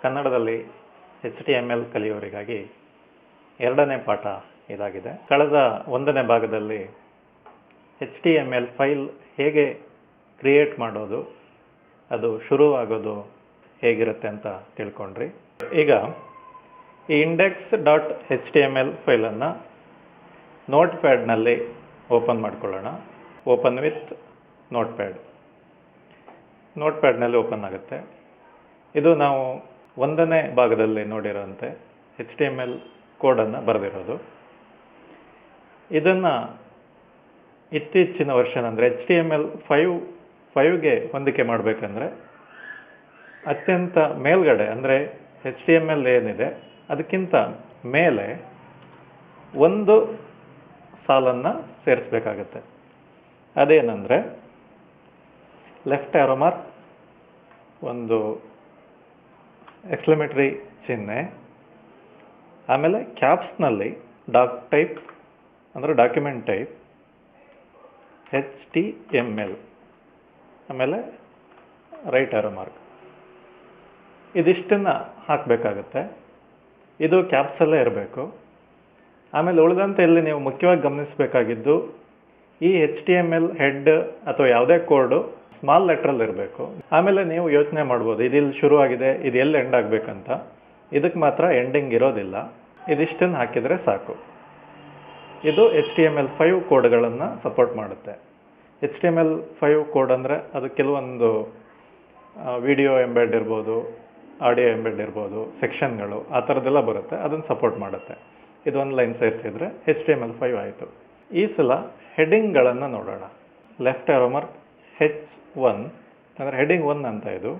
ಕನ್ನಡದಲ್ಲಿ H T M L ಕಲಿಯುವವರಿಗಾಗಿ ಎರಡನೇ ಪಾಠ ಇದಾಗಿದೆ ಕಳೆದ ಒಂದನೇ ಭಾಗದಲ್ಲಿ H T M L file ಹೇಗೆ ಕ್ರಿಯೇಟ್ ಮಾಡೋದು ಅದು ಶುರುವಾಗೋದು ಹೇಗಿರುತ್ತೆ ಅಂತ ತಿಳ್ಕೊಂಡ್ರಿ ಈಗ ಈ index dot H T M L ಫೈಲನ್ನು ನೋಟ್ ಪ್ಯಾಡ್ನಲ್ಲಿ ಓಪನ್ ಮಾಡ್ಕೊಳ್ಳೋಣ ಓಪನ್ ವಿತ್ ನೋಟ್ ಪ್ಯಾಡ್ ನೋಟ್ ಪ್ಯಾಡ್ನಲ್ಲಿ ಓಪನ್ ಆಗುತ್ತೆ ಇದು ನಾವು ಒಂದನೇ ಭಾಗದಲ್ಲಿ ನೋಡಿರೋಂತೆ ಎಚ್ ಟಿ ಎಮ್ ಎಲ್ ಕೋಡನ್ನು ಬರೆದಿರೋದು ಇದನ್ನು ಇತ್ತೀಚಿನ ವರ್ಷನ್ ಅಂದರೆ H T M L five ಫೈವ್ಗೆ ಹೊಂದಿಕೆ ಮಾಡಬೇಕಂದ್ರೆ ಅತ್ಯಂತ ಮೇಲ್ಗಡೆ ಅಂದರೆ ಎಚ್ ಟಿ ಎಮ್ ಎಲ್ ಏನಿದೆ ಅದಕ್ಕಿಂತ ಮೇಲೆ ಒಂದು ಸಾಲನ್ನು ಸೇರಿಸ್ಬೇಕಾಗತ್ತೆ ಅದೇನೆಂದರೆ ಲೆಫ್ಟ್ ಆರೋ ಮಾರ್ಕ್ ಒಂದು ಎಕ್ಸ್ಲಮೇಟ್ರಿ ಚಿಹ್ನೆ ಆಮೇಲೆ ಕ್ಯಾಪ್ಸ್ನಲ್ಲಿ ಡಾಕ್ ಟೈಪ್ ಅಂದರೆ document type H T M L ಆಮೇಲೆ ರೈಟ್ ಆರೋ ಮಾರ್ಕ್ ಇದಿಷ್ಟನ್ನು ಹಾಕಬೇಕಾಗತ್ತೆ ಇದು ಕ್ಯಾಪ್ಸಲ್ಲೇ ಇರಬೇಕು ಆಮೇಲೆ ಉಳಿದಂತೆ ಇಲ್ಲಿ ನೀವು ಮುಖ್ಯವಾಗಿ ಗಮನಿಸಬೇಕಾಗಿದ್ದು ಈ H T M L head ಅಥವಾ ಯಾವುದೇ ಕೋಡು ಸ್ಮಾಲ್ ಲೆಟ್ರಲ್ಲಿ ಇರಬೇಕು ಆಮೇಲೆ ನೀವು ಯೋಚನೆ ಮಾಡ್ಬೋದು ಇದಿಲ್ಲಿ ಶುರುವಾಗಿದೆ ಇದು ಎಲ್ಲಿ ಎಂಡ್ ಆಗಬೇಕಂತ ಇದಕ್ಕೆ ಮಾತ್ರ ಎಂಡಿಂಗ್ ಇರೋದಿಲ್ಲ ಇದಿಷ್ಟನ್ನು ಹಾಕಿದರೆ ಸಾಕು ಇದು H T M L five ಕೋಡ್ಗಳನ್ನು ಸಪೋರ್ಟ್ ಮಾಡುತ್ತೆ H T M L five code ಅಂದರೆ ಅದು ಕೆಲವೊಂದು ವಿಡಿಯೋ ಎಂಬೆಡ್ ಇರ್ಬೋದು ಆಡಿಯೋ ಎಂಬೆಡ್ ಇರ್ಬೋದು ಸೆಕ್ಷನ್ಗಳು ಆ ಥರದ್ದೆಲ್ಲ ಬರುತ್ತೆ ಅದನ್ನು ಸಪೋರ್ಟ್ ಮಾಡುತ್ತೆ ಇದು ಒಂದು ಲೈನ್ ಸೇರಿಸಿದ್ರೆ H T M L five ಆಯಿತು ಈ ಸಲ ಹೆಡ್ಡಿಂಗ್ಗಳನ್ನು ನೋಡೋಣ ಲೆಫ್ಟ್ ಆರೋಮರ್ ಹೆಚ್ ಒನ್ ಅಂದರೆ ಹೆಡ್ಡಿಂಗ್ ಒನ್ ಅಂತ ಇದು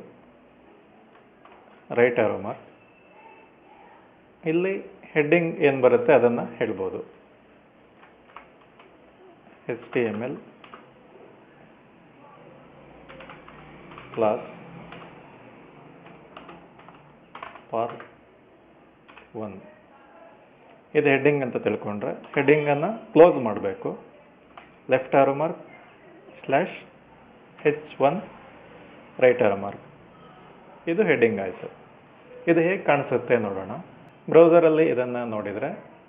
ರೈಟ್ ಆರೋಮರ್ ಇಲ್ಲಿ ಹೆಡ್ಡಿಂಗ್ ಏನು ಬರುತ್ತೆ ಅದನ್ನು ಹೇಳ್ಬೋದು H T M L class part one ಇದು ಹೆಡ್ಡಿಂಗ್ ಅಂತ ತಿಳ್ಕೊಂಡ್ರೆ ಹೆಡ್ಡಿಂಗನ್ನು ಕ್ಲೋಸ್ ಮಾಡಬೇಕು left arrow mark slash H one right arrow mark ಇದು ಹೆಡ್ಡಿಂಗ್ ಆಯಿತು ಇದು ಹೇಗೆ ಕಾಣಿಸುತ್ತೆ ನೋಡೋಣ ಬ್ರೌಸರಲ್ಲಿ ಇದನ್ನು ನೋಡಿದರೆ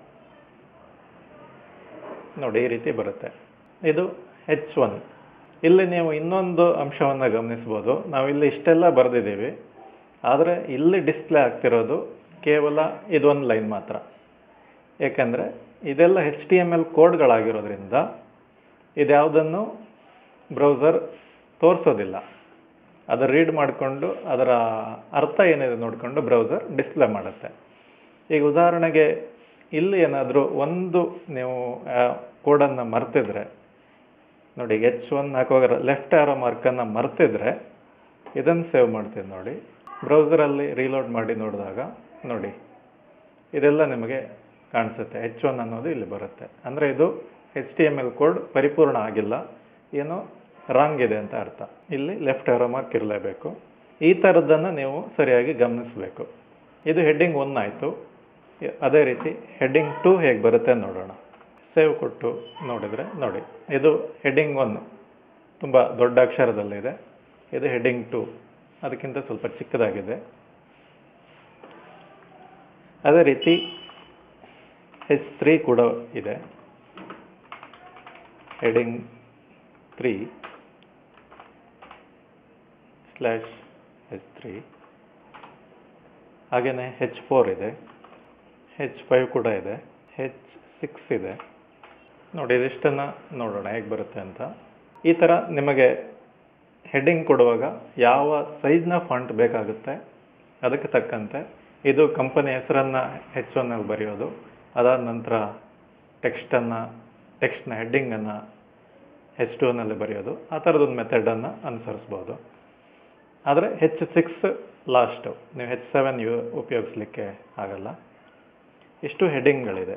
ನೋಡಿ ಈ ರೀತಿ ಬರುತ್ತೆ ಇದು ಹೆಚ್ ಒನ್ ಇಲ್ಲಿ ನೀವು ಇನ್ನೊಂದು ಅಂಶವನ್ನು ಗಮನಿಸ್ಬೋದು ನಾವಿಲ್ಲಿ ಇಷ್ಟೆಲ್ಲ ಬರೆದಿದ್ದೀವಿ ಆದರೆ ಇಲ್ಲಿ ಡಿಸ್ಪ್ಲೇ ಆಗ್ತಿರೋದು ಕೇವಲ ಇದೊಂದು ಲೈನ್ ಮಾತ್ರ ಏಕೆಂದರೆ ಇದೆಲ್ಲ ಎಚ್ ಟಿ ಎಮ್ ಎಲ್ ಕೋಡ್ಗಳಾಗಿರೋದ್ರಿಂದ ಇದ್ಯಾವುದನ್ನು ಬ್ರೌಸರ್ ತೋರಿಸೋದಿಲ್ಲ ಅದು ರೀಡ್ ಮಾಡಿಕೊಂಡು ಅದರ ಅರ್ಥ ಏನಿದೆ ನೋಡಿಕೊಂಡು ಬ್ರೌಸರ್ ಡಿಸ್ಪ್ಲೇ ಮಾಡುತ್ತೆ ಈಗ ಉದಾಹರಣೆಗೆ ಇಲ್ಲಿ ಏನಾದರೂ ಒಂದು ನೀವು ಕೋಡನ್ನು ಮರ್ತಿದ್ರೆ ನೋಡಿ ಎಚ್ ಒನ್ ಹಾಕುವಾಗ ಲೆಫ್ಟ್ ಆರೋ ಮಾರ್ಕನ್ನು ಮರ್ತಿದ್ರೆ ಇದನ್ನು ಸೇವ್ ಮಾಡ್ತೀನಿ ನೋಡಿ ಬ್ರೌಸರಲ್ಲಿ ರೀಲೋಡ್ ಮಾಡಿ ನೋಡಿದಾಗ ನೋಡಿ ಇದೆಲ್ಲ ನಿಮಗೆ ಕಾಣಿಸುತ್ತೆ ಎಚ್ ಒನ್ ಅನ್ನೋದು ಇಲ್ಲಿ ಬರುತ್ತೆ ಅಂದರೆ ಇದು H T M L code ಪರಿಪೂರ್ಣ ಆಗಿಲ್ಲ ಏನೋ ರಾಂಗ್ ಇದೆ ಅಂತ ಅರ್ಥ ಇಲ್ಲಿ ಲೆಫ್ಟ್ ಆರೋ ಮಾರ್ಕ್ ಇರಲೇಬೇಕು ಈ ಥರದ್ದನ್ನು ನೀವು ಸರಿಯಾಗಿ ಗಮನಿಸಬೇಕು ಇದು ಹೆಡ್ಡಿಂಗ್ ಒನ್ ಆಯಿತು ಅದೇ ರೀತಿ ಹೆಡ್ಡಿಂಗ್ ಟು ಹೇಗೆ ಬರುತ್ತೆ ನೋಡೋಣ ಸೇವ್ ಕೊಟ್ಟು ನೋಡಿದರೆ ನೋಡಿ ಇದು ಹೆಡ್ಡಿಂಗ್ ಒನ್ ತುಂಬ ದೊಡ್ಡ ಅಕ್ಷರದಲ್ಲಿದೆ ಇದು ಹೆಡ್ಡಿಂಗ್ ಟು ಅದಕ್ಕಿಂತ ಸ್ವಲ್ಪ ಚಿಕ್ಕದಾಗಿದೆ ಅದೇ ರೀತಿ ಹೆಚ್ ತ್ರೀ ಕೂಡ ಇದೆ heading three slash H three ಹಾಗೆಯೇ ಹೆಚ್ ಫೋರ್ ಇದೆ ಹೆಚ್ ಫೈವ್ ಕೂಡ ಇದೆ ಹೆಚ್ ಸಿಕ್ಸ್ ಇದೆ ನೋಡಿ ಇದಿಷ್ಟನ್ನು ನೋಡೋಣ ಹೇಗೆ ಬರುತ್ತೆ ಅಂತ ಈ ಥರ ನಿಮಗೆ ಹೆಡ್ಡಿಂಗ್ ಕೊಡುವಾಗ ಯಾವ ಸೈಜ್ನ ಫಾಂಟ್ ಬೇಕಾಗುತ್ತೆ ಅದಕ್ಕೆ ತಕ್ಕಂತೆ ಇದು ಕಂಪನಿ ಹೆಸರನ್ನು ಹೆಚ್ ಒನ್ನಲ್ಲಿ ಬರೆಯೋದು ಅದಾದ ನಂತರ ಟೆಕ್ಸ್ಟನ್ನು ಟೆಕ್ಸ್ಟ್ನ ಹೆಡ್ಡಿಂಗನ್ನು ಹೆಚ್ ಟೂನಲ್ಲಿ ಬರೆಯೋದು ಆ ಥರದೊಂದು ಮೆಥಡನ್ನು ಅನುಸರಿಸ್ಬೋದು ಆದರೆ ಹೆಚ್ ಸಿಕ್ಸ್ ಲಾಸ್ಟು ನೀವು ಹೆಚ್ ಸೆವೆನ್ ಯು ಉಪಯೋಗಿಸ್ಲಿಕ್ಕೆ ಆಗಲ್ಲ ಇಷ್ಟು ಹೆಡ್ಡಿಂಗ್ಗಳಿದೆ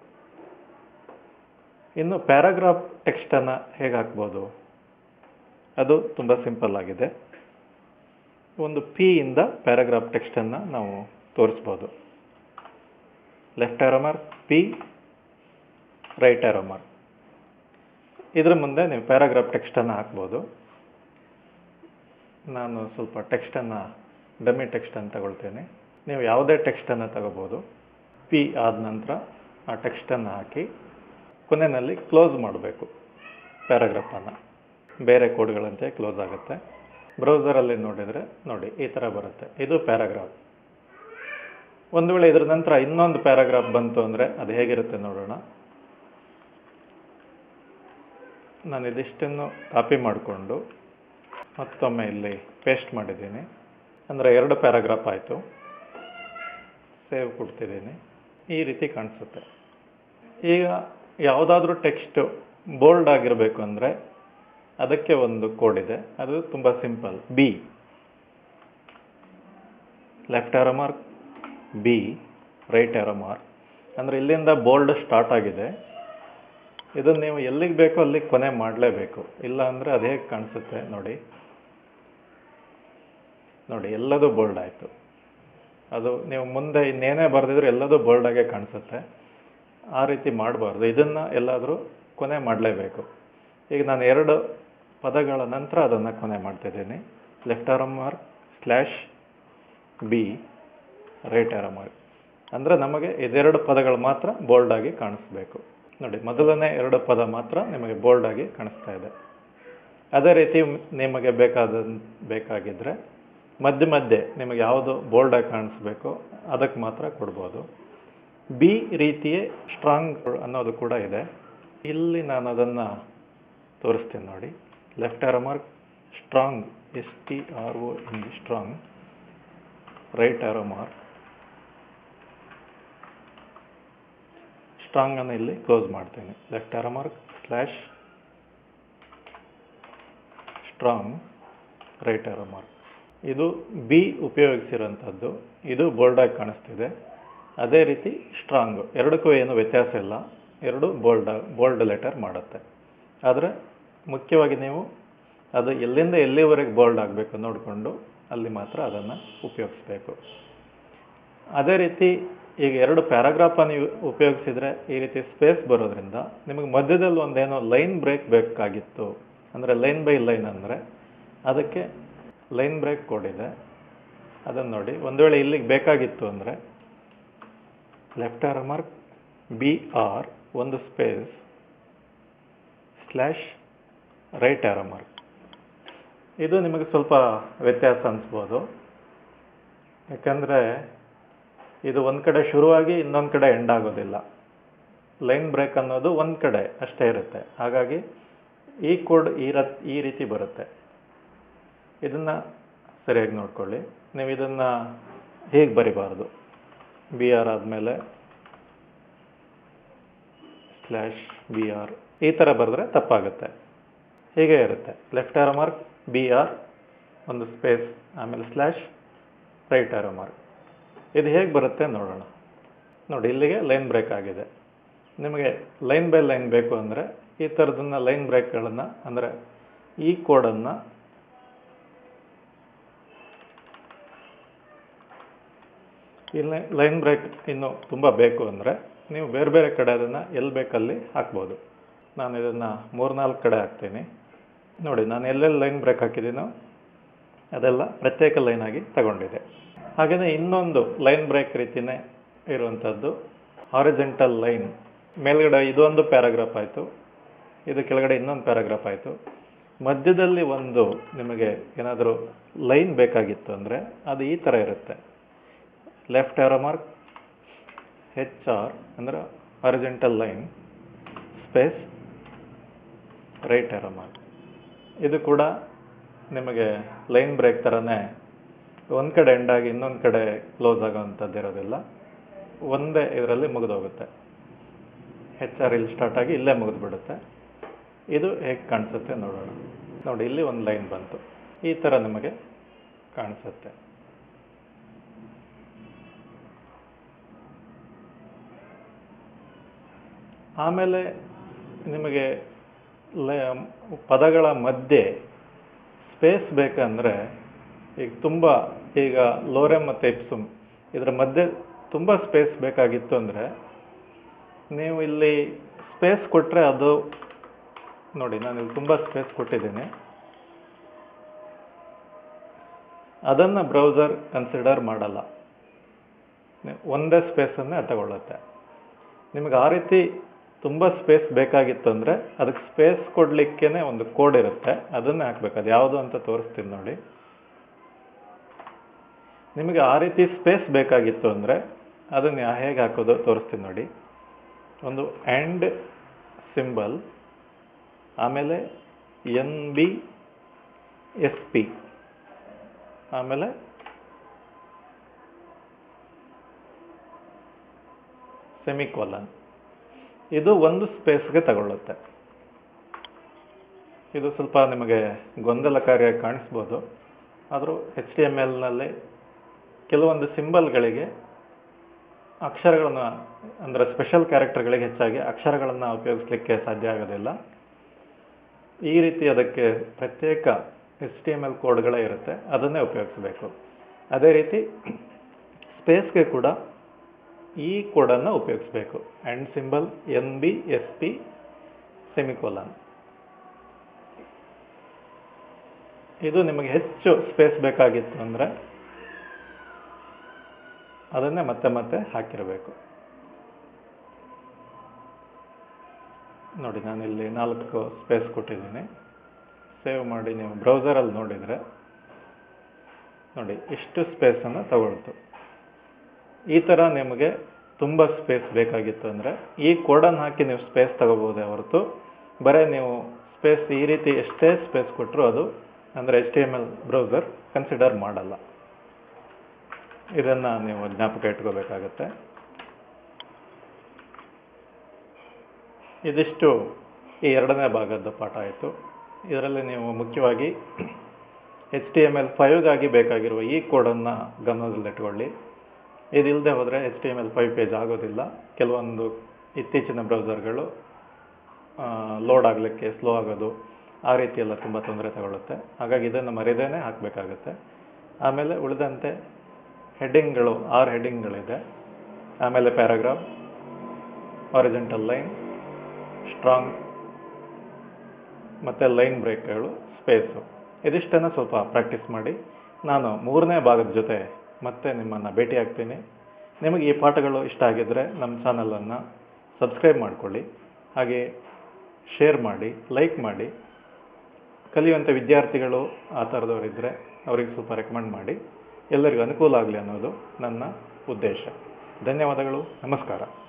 ಇನ್ನು ಪ್ಯಾರಾಗ್ರಾಫ್ ಟೆಕ್ಸ್ಟನ್ನು ಹೇಗೆ ಹಾಕ್ಬೋದು ಅದು ತುಂಬ ಸಿಂಪಲ್ ಆಗಿದೆ ಒಂದು ಪಿ ಇಂದ ಪ್ಯಾರಾಗ್ರಾಫ್ ಟೆಕ್ಸ್ಟನ್ನು ನಾವು ತೋರಿಸ್ಬೋದು left arrow mark P right arrow mark ಇದ್ರ ಮುಂದೆ ನೀವು ಪ್ಯಾರಾಗ್ರಾಫ್ ಟೆಕ್ಸ್ಟನ್ನು ಹಾಕ್ಬೋದು ನಾನು ಸ್ವಲ್ಪ ಟೆಕ್ಸ್ಟನ್ನು ಡಮ್ಮಿ ಟೆಕ್ಸ್ಟನ್ನು ತಗೊಳ್ತೇನೆ ನೀವು ಯಾವುದೇ ಟೆಕ್ಸ್ಟನ್ನು ತಗೋಬೋದು ಪಿ ಆದ ನಂತರ ಆ ಟೆಕ್ಸ್ಟನ್ನು ಹಾಕಿ ಕೊನೆಯಲ್ಲಿ ಕ್ಲೋಸ್ ಮಾಡಬೇಕು ಪ್ಯಾರಾಗ್ರಾಫನ್ನು ಬೇರೆ ಕೋಡ್ಗಳಂತೆ ಕ್ಲೋಸ್ ಆಗುತ್ತೆ ಬ್ರೌಸರಲ್ಲಿ ನೋಡಿದರೆ ನೋಡಿ ಈ ಥರ ಬರುತ್ತೆ ಇದು ಪ್ಯಾರಾಗ್ರಾಫ್ ಒಂದು ವೇಳೆ ಇದರ ನಂತರ ಇನ್ನೊಂದು ಪ್ಯಾರಾಗ್ರಾಫ್ ಬಂತು ಅಂದರೆ ಅದು ಹೇಗಿರುತ್ತೆ ನೋಡೋಣ ನಾನು ಇದಿಷ್ಟನ್ನು ಕಾಪಿ ಮಾಡಿಕೊಂಡು ಮತ್ತೊಮ್ಮೆ ಇಲ್ಲಿ ಪೇಸ್ಟ್ ಮಾಡಿದ್ದೀನಿ ಅಂದರೆ ಎರಡು ಪ್ಯಾರಾಗ್ರಾಫ್ ಆಯಿತು ಸೇವ್ ಕೊಡ್ತಿದ್ದೀನಿ ಈ ರೀತಿ ಕಾಣಿಸುತ್ತೆ ಈಗ ಯಾವುದಾದ್ರೂ ಟೆಕ್ಸ್ಟ್ ಬೋಲ್ಡ್ ಆಗಿರಬೇಕು ಅಂದರೆ ಅದಕ್ಕೆ ಒಂದು ಕೋಡ್ ಇದೆ ಅದು ತುಂಬ simple B left arrow mark B right arrow mark ಅಂದರೆ ಇಲ್ಲಿಂದ ಬೋಲ್ಡ್ ಸ್ಟಾರ್ಟ್ ಆಗಿದೆ ಇದನ್ನು ನೀವು ಎಲ್ಲಿಗೆ ಬೇಕೋ ಅಲ್ಲಿಗೆ ಕೊನೆ ಮಾಡಲೇಬೇಕು ಇಲ್ಲ ಅಂದರೆ ಅದು ಹೇಗೆ ಕಾಣಿಸುತ್ತೆ ನೋಡಿ ನೋಡಿ ಎಲ್ಲದೂ ಬೋಲ್ಡ್ ಆಯಿತು ಅದು ನೀವು ಮುಂದೆ ಇನ್ನೇನೇ ಬರೆದಿದ್ರು ಎಲ್ಲದೂ ಬೋಲ್ಡಾಗೆ ಕಾಣಿಸುತ್ತೆ ಆ ರೀತಿ ಮಾಡಬಾರ್ದು ಇದನ್ನು ಎಲ್ಲಾದರೂ ಕೊನೆ ಮಾಡಲೇಬೇಕು ಈಗ ನಾನು ಎರಡು ಪದಗಳ ನಂತರ ಅದನ್ನು ಕೊನೆ ಮಾಡ್ತಿದ್ದೀನಿ left arrow mark slash B right arrow mark ಅಂದರೆ ನಮಗೆ ಇದೆರಡು ಪದಗಳು ಮಾತ್ರ ಬೋಲ್ಡಾಗಿ ಕಾಣಿಸ್ಬೇಕು ನೋಡಿ ಮೊದಲನೇ ಎರಡು ಪದ ಮಾತ್ರ ನಿಮಗೆ ಬೋಲ್ಡಾಗಿ ಕಾಣಿಸ್ತಾ ಇದೆ ಅದೇ ರೀತಿ ನಿಮಗೆ ಬೇಕಾದ ಬೇಕಾಗಿದ್ದರೆ ಮಧ್ಯೆ ಮಧ್ಯೆ ನಿಮಗೆ ಯಾವುದು ಬೋಲ್ಡಾಗಿ ಕಾಣಿಸ್ಬೇಕೋ ಅದಕ್ಕೆ ಮಾತ್ರ ಕೊಡ್ಬೋದು ಬಿ ರೀತಿಯೇ ಸ್ಟ್ರಾಂಗ್ ಅನ್ನೋದು ಕೂಡ ಇದೆ ಇಲ್ಲಿ ನಾನು ಅದನ್ನು ತೋರಿಸ್ತೀನಿ ನೋಡಿ left arrow mark strong S T R O in the strong right arrow mark strong ಅನ್ನು ಇಲ್ಲಿ ಕ್ಲೋಸ್ ಮಾಡ್ತೀನಿ left arrow mark slash strong right arrow mark ಇದು ಬಿ ಉಪಯೋಗಿಸಿರೋಂಥದ್ದು ಇದು ಬೋಲ್ಡಾಗಿ ಕಾಣಿಸ್ತಿದೆ ಅದೇ ರೀತಿ ಸ್ಟ್ರಾಂಗು ಎರಡಕ್ಕೂ ಏನು ವ್ಯತ್ಯಾಸ ಇಲ್ಲ ಎರಡು ಬೋಲ್ಡ್ ಬೋಲ್ಡ್ ಲೆಟರ್ ಮಾಡುತ್ತೆ ಆದರೆ ಮುಖ್ಯವಾಗಿ ನೀವು ಅದು ಎಲ್ಲಿಂದ ಎಲ್ಲಿವರೆಗೆ ಬೋಲ್ಡ್ ಆಗಬೇಕು ನೋಡಿಕೊಂಡು ಅಲ್ಲಿ ಮಾತ್ರ ಅದನ್ನು ಉಪಯೋಗಿಸ್ಬೇಕು ಅದೇ ರೀತಿ ಈಗ ಎರಡು ಪ್ಯಾರಾಗ್ರಾಫನ್ನು ಉಪಯೋಗಿಸಿದರೆ ಈ ರೀತಿ ಸ್ಪೇಸ್ ಬರೋದ್ರಿಂದ ನಿಮಗೆ ಮಧ್ಯದಲ್ಲಿ ಒಂದೇನೋ ಲೈನ್ ಬ್ರೇಕ್ ಬೇಕಾಗಿತ್ತು ಅಂದರೆ ಲೈನ್ ಬೈ ಲೈನ್ ಅಂದರೆ ಅದಕ್ಕೆ ಲೈನ್ ಬ್ರೇಕ್ ಕೊಡಿದೆ ಅದನ್ನು ನೋಡಿ ಒಂದು ವೇಳೆ ಇಲ್ಲಿಗೆ ಬೇಕಾಗಿತ್ತು ಅಂದರೆ left arrow mark B R ಒಂದು space slash right arrow mark ಇದು ನಿಮಗೆ ಸ್ವಲ್ಪ ವ್ಯತ್ಯಾಸ ಅನಿಸ್ಬೋದು ಯಾಕಂದರೆ ಇದು ಒಂದು ಕಡೆ ಶುರುವಾಗಿ ಇನ್ನೊಂದು ಕಡೆ ಎಂಡ್ ಆಗೋದಿಲ್ಲ ಲೈನ್ ಬ್ರೇಕ್ ಅನ್ನೋದು ಒಂದು ಕಡೆ ಅಷ್ಟೇ ಇರುತ್ತೆ ಹಾಗಾಗಿ ಈ ಕೋಡ್ ಈ ರ ಈ ರೀತಿ ಬರುತ್ತೆ ಇದನ್ನು ಸರಿಯಾಗಿ ನೋಡ್ಕೊಳ್ಳಿ ನೀವು ಇದನ್ನು ಹೇಗೆ ಬರಿಬಾರ್ದು ಬಿ ಆರ್ ಆದಮೇಲೆ ಸ್ಲ್ಯಾಶ್ ಬಿ ಆರ್ ಈ ಥರ ಬರೆದ್ರೆ ತಪ್ಪಾಗುತ್ತೆ ಹೀಗೆ ಇರುತ್ತೆ left arrow mark B R ಒಂದು ಸ್ಪೇಸ್ ಆಮೇಲೆ ಸ್ಲ್ಯಾಶ್ ರೈಟ್ ಆರೋ ಮಾರ್ಕ್ ಇದು ಹೇಗೆ ಬರುತ್ತೆ ನೋಡೋಣ ನೋಡಿ ಇಲ್ಲಿಗೆ ಲೈನ್ ಬ್ರೇಕ್ ಆಗಿದೆ ನಿಮಗೆ ಲೈನ್ ಬೈ ಲೈನ್ ಬೇಕು ಅಂದರೆ ಈ ಥರದನ್ನ ಲೈನ್ ಬ್ರೇಕ್ಗಳನ್ನು ಅಂದರೆ ಈ ಕೋಡನ್ನು ಇಲ್ಲಿ ಲೈನ್ ಬ್ರೇಕ್ ಇನ್ನು ತುಂಬ ಬೇಕು ಅಂದರೆ ನೀವು ಬೇರೆ ಬೇರೆ ಕಡೆ ಅದನ್ನು ಎಲ್ಲಿ ಬೇಕಲ್ಲಿ ಹಾಕ್ಬೋದು ನಾನು ಇದನ್ನು ಮೂರ್ನಾಲ್ಕು ಕಡೆ ಹಾಕ್ತೀನಿ ನೋಡಿ ನಾನು ಎಲ್ಲೆಲ್ಲಿ ಲೈನ್ ಬ್ರೇಕ್ ಹಾಕಿದ್ದೀನೋ ಅದೆಲ್ಲ ಪ್ರತ್ಯೇಕ ಲೈನ್ ಆಗಿ ತಗೊಂಡಿದೆ ಹಾಗೆಯೇ ಇನ್ನೊಂದು ಲೈನ್ ಬ್ರೇಕ್ ರೀತಿಯೇ ಇರುವಂಥದ್ದು ಹಾರಿಜೆಂಟಲ್ ಲೈನ್ ಮೇಲ್ಗಡೆ ಇದೊಂದು ಪ್ಯಾರಾಗ್ರಾಫ್ ಆಯಿತು ಇದು ಕೆಳಗಡೆ ಇನ್ನೊಂದು ಪ್ಯಾರಾಗ್ರಾಫ್ ಆಯಿತು ಮಧ್ಯದಲ್ಲಿ ಒಂದು ನಿಮಗೆ ಏನಾದರೂ ಲೈನ್ ಬೇಕಾಗಿತ್ತು ಅಂದರೆ ಅದು ಈ ಥರ ಇರುತ್ತೆ left arrow mark H R ಅಂದರೆ horizontal line space right arrow mark ಇದು ಕೂಡ ನಿಮಗೆ ಲೈನ್ ಬ್ರೇಕ್ ಥರನೇ ಒಂದು ಕಡೆ ಎಂಡ್ ಆಗಿ ಇನ್ನೊಂದು ಕಡೆ ಕ್ಲೋಸ್ ಆಗೋವಂಥದ್ದು ಇರೋದಿಲ್ಲ ಒಂದೇ ಇದರಲ್ಲಿ ಮುಗಿದೋಗುತ್ತೆ ಹೆಚ್ ಆರ್ ಇಲ್ಲಿ ಸ್ಟಾರ್ಟ್ ಆಗಿ ಇಲ್ಲೇ ಮುಗಿದ್ಬಿಡುತ್ತೆ ಇದು ಹೇಗೆ ಕಾಣಿಸುತ್ತೆ ನೋಡೋಣ ನೋಡಿ ಇಲ್ಲಿ ಒಂದು ಲೈನ್ ಬಂತು ಈ ಥರ ನಿಮಗೆ ಕಾಣಿಸುತ್ತೆ ಆಮೇಲೆ ನಿಮಗೆ ಲ- ಪದಗಳ ಮಧ್ಯೆ ಸ್ಪೇಸ್ ಬೇಕಂದರೆ ಈಗ ತುಂಬ ಈಗ ಲೋರೆಮ್ ಮತ್ತು ಎಪ್ಸುಮ್ ಇದರ ಮಧ್ಯೆ ತುಂಬ ಸ್ಪೇಸ್ ಬೇಕಾಗಿತ್ತು ಅಂದರೆ ನೀವು ಇಲ್ಲಿ ಸ್ಪೇಸ್ ಕೊಟ್ಟರೆ ಅದು ನೋಡಿ ನಾನು ಇಲ್ಲಿ ತುಂಬ ಸ್ಪೇಸ್ ಕೊಟ್ಟಿದ್ದೀನಿ ಅದನ್ನು ಬ್ರೌಸರ್ ಕನ್ಸಿಡರ್ ಮಾಡಲ್ಲ ಒಂದೇ ಸ್ಪೇಸನ್ನೇ ತಗೊಳ್ಳುತ್ತೆ ನಿಮಗೆ ಆ ರೀತಿ ತುಂಬ ಸ್ಪೇಸ್ ಬೇಕಾಗಿತ್ತು ಅಂದರೆ ಅದಕ್ಕೆ ಸ್ಪೇಸ್ ಕೊಡಲಿಕ್ಕೇ ಒಂದು ಕೋಡ್ ಇರುತ್ತೆ ಅದನ್ನೇ ಹಾಕ್ಬೇಕು ಅದು ಯಾವುದು ಅಂತ ತೋರಿಸ್ತೀನಿ ನೋಡಿ ನಿಮಗೆ ಆ ರೀತಿ ಸ್ಪೇಸ್ ಬೇಕಾಗಿತ್ತು ಅಂದರೆ ಅದನ್ನು ಹೇಗೆ ಹಾಕೋದು ತೋರಿಸ್ತೀನಿ ನೋಡಿ ಒಂದು ಆ್ಯಂಡ್ ಸಿಂಬಲ್ ಆಮೇಲೆ ಎನ್ ಬಿ ಎಸ್ ಪಿ ಆಮೇಲೆ ಸೆಮಿಕೋಲನ್ ಇದು ಒಂದು ಸ್ಪೇಸ್ಗೆ ತಗೊಳ್ಳುತ್ತೆ ಇದು ಸ್ವಲ್ಪ ನಿಮಗೆ ಗೊಂದಲಕಾರಿಯಾಗಿ ಕಾಣಿಸ್ಬೋದು ಆದರೂ ಎಚ್ ಟಿ ಎಮ್ ಎಲ್ನಲ್ಲಿ ಕೆಲವೊಂದು ಸಿಂಬಲ್ಗಳಿಗೆ ಅಕ್ಷರಗಳನ್ನು ಅಂದರೆ ಸ್ಪೆಷಲ್ ಕ್ಯಾರೆಕ್ಟರ್ಗಳಿಗೆ ಹೆಚ್ಚಾಗಿ ಅಕ್ಷರಗಳನ್ನು ಉಪಯೋಗಿಸ್ಲಿಕ್ಕೆ ಸಾಧ್ಯ ಆಗೋದಿಲ್ಲ ಈ ರೀತಿ ಅದಕ್ಕೆ ಪ್ರತ್ಯೇಕ ಎಚ್ ಟಿ ಎಮ್ ಎಲ್ ಕೋಡ್ಗಳೇ ಇರುತ್ತೆ ಅದನ್ನೇ ಉಪಯೋಗಿಸಬೇಕು ಅದೇ ರೀತಿ ಸ್ಪೇಸ್ಗೆ ಕೂಡ ಈ ಕೋಡನ್ನು ಉಪಯೋಗಿಸಬೇಕು and symbol N B S P semicolon ಇದು ನಿಮಗೆ ಹೆಚ್ಚು ಸ್ಪೇಸ್ ಬೇಕಾಗಿತ್ತು ಅಂದರೆ ಅದನ್ನೇ ಮತ್ತೆ ಮತ್ತೆ ಹಾಕಿರಬೇಕು ನೋಡಿ ನಾನಿಲ್ಲಿ ನಾಲ್ಕು ಸ್ಪೇಸ್ ಕೊಟ್ಟಿದ್ದೀನಿ ಸೇವ್ ಮಾಡಿ ನೀವು ಬ್ರೌಸರಲ್ಲಿ ನೋಡಿದರೆ ನೋಡಿ ಇಷ್ಟು ಸ್ಪೇಸನ್ನು ತಗೊಳ್ತು ಈ ಥರ ನಿಮಗೆ ತುಂಬ ಸ್ಪೇಸ್ ಬೇಕಾಗಿತ್ತು ಅಂದರೆ ಈ ಕೋಡನ್ನು ಹಾಕಿ ನೀವು ಸ್ಪೇಸ್ ತಗೋಬೋದೇ ಹೊರತು ಬರೀ ನೀವು ಸ್ಪೇಸ್ ಈ ರೀತಿ ಎಷ್ಟೇ ಸ್ಪೇಸ್ ಕೊಟ್ಟರು ಅದು ಅಂದರೆ H T M L browser consider ಮಾಡಲ್ಲ ಇದನ್ನು ನೀವು ಜ್ಞಾಪಕ ಇಟ್ಕೋಬೇಕಾಗತ್ತೆ ಇದಿಷ್ಟು ಈ ಎರಡನೇ ಭಾಗದ ಪಾಠ ಆಯಿತು ಇದರಲ್ಲಿ ನೀವು ಮುಖ್ಯವಾಗಿ ಎಚ್ ಟಿ ಎಮ್ ಎಲ್ ಫೈವ್ಗಾಗಿ ಬೇಕಾಗಿರುವ ಈ ಕೋಡನ್ನು ಗಮನದಲ್ಲಿಟ್ಕೊಳ್ಳಿ ಇದಿಲ್ಲದೆ ಹೋದರೆ H T M L five page ಆಗೋದಿಲ್ಲ ಕೆಲವೊಂದು ಇತ್ತೀಚಿನ ಬ್ರೌಸರ್ಗಳು ಲೋಡ್ ಆಗಲಿಕ್ಕೆ ಸ್ಲೋ ಆಗೋದು ಆ ರೀತಿ ಎಲ್ಲ ತುಂಬ ತೊಂದರೆ ತಗೊಳ್ಳುತ್ತೆ ಹಾಗಾಗಿ ಇದನ್ನು ಮರೆದೇನೆ ಹಾಕಬೇಕಾಗುತ್ತೆ ಆಮೇಲೆ ಉಳಿದಂತೆ ಹೆಡ್ಡಿಂಗ್ಗಳು ಆರು ಹೆಡ್ಡಿಂಗ್ಗಳಿದೆ ಆಮೇಲೆ ಪ್ಯಾರಾಗ್ರಾಫ್ ಆರಿಜೆಂಟಲ್ ಲೈನ್ ಸ್ಟ್ರಾಂಗ್ ಮತ್ತು ಲೈನ್ ಬ್ರೇಕ್ಗಳು ಸ್ಪೇಸು ಇದಿಷ್ಟನ್ನು ಸ್ವಲ್ಪ ಪ್ರಾಕ್ಟೀಸ್ ಮಾಡಿ ನಾನು ಮೂರನೇ ಭಾಗದ ಜೊತೆ ಮತ್ತೆ ನಿಮ್ಮನ್ನು ಭೇಟಿ ಆಗ್ತೀನಿ ನಿಮಗೆ ಈ ಪಾಠಗಳು ಇಷ್ಟ ಆಗಿದ್ದರೆ ನಮ್ಮ ಚಾನಲನ್ನು ಸಬ್ಸ್ಕ್ರೈಬ್ ಮಾಡಿಕೊಳ್ಳಿ ಹಾಗೆ ಶೇರ್ ಮಾಡಿ ಲೈಕ್ ಮಾಡಿ ಕಲಿಯುವಂಥ ವಿದ್ಯಾರ್ಥಿಗಳು ಆ ಥರದವರಿದ್ದರೆ ಅವರಿಗೆ ಸ್ವಲ್ಪ ರೆಕಮೆಂಡ್ ಮಾಡಿ ಎಲ್ಲರಿಗೂ ಅನುಕೂಲ ಆಗಲಿ ಅನ್ನೋದು ನನ್ನ ಉದ್ದೇಶ ಧನ್ಯವಾದಗಳು ನಮಸ್ಕಾರ